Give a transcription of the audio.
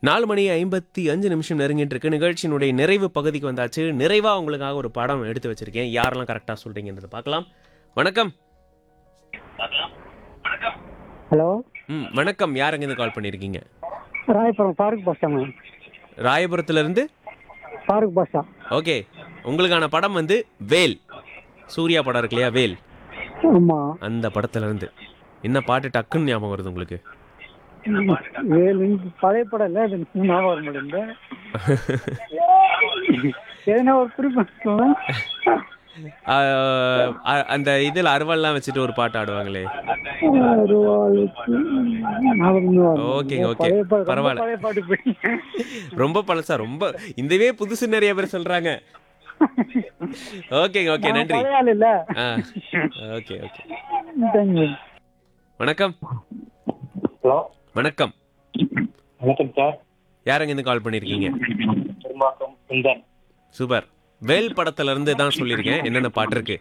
நாலு மணி ஐம்பத்தி அஞ்சு நிமிஷம் நெருங்கிட்டு இருக்கு நிகழ்ச்சியினுடைய நிறைவு பகுதிக்கு வந்தாச்சு நிறைவா உங்களுக்காக ஒரு படம் எடுத்து வச்சிருக்கேன் யாரெல்லாம் கரெக்டா சொல்றீங்கன்றத பார்க்கலாம் வணக்கம் ஹலோ ம் வணக்கம் யார் அங்கேருந்து கால் பண்ணியிருக்கீங்க ராயபுரம் ஃபாரூக் பாஷா மேம் ராயபுரத்துல இருந்து ஃபாரூக் பாஷா ஓகே உங்களுக்கான படம் வந்து வேல் சூர்யா படம் இருக்கு இல்லையா வேல் ஆமாம் அந்த படத்துல இருந்து என்ன பாட்டு டக்குன்னு ஞாபகம் வருது உங்களுக்கு ஏழு பழைய படம் இல்லை அது ஞாபகம் வர முடியல எதனா ஒரு குறிப்பு ஆ, அ- அந்த இதில் அருவாள்லாம் வச்சுட்டு ஒரு பாட்டு ஆடுவாங்களே ஓகேங்க, ஓகே. பரவாயில்ல. பழைய பாட்டு போய் ரொம்ப பழசா ரொம்ப இந்தவே புதுசு நிறைய பேர் சொல்றாங்க ஓகேங்க ஓகே நன்றி பழைய ஆள் இல்ல ஆ ஓகே ஓகே தேங்க்யூ வணக்கம் ஹலோ வணக்கம் வணக்கம் சார் யார் அங்கேருந்து கால் பண்ணியிருக்கீங்க பெரும்பாக்கம் சுந்தன் சூப்பர் வேல் படத்துல இருந்து தான் சொல்லியிருக்கேன் என்னென்ன பாட்டு இருக்கு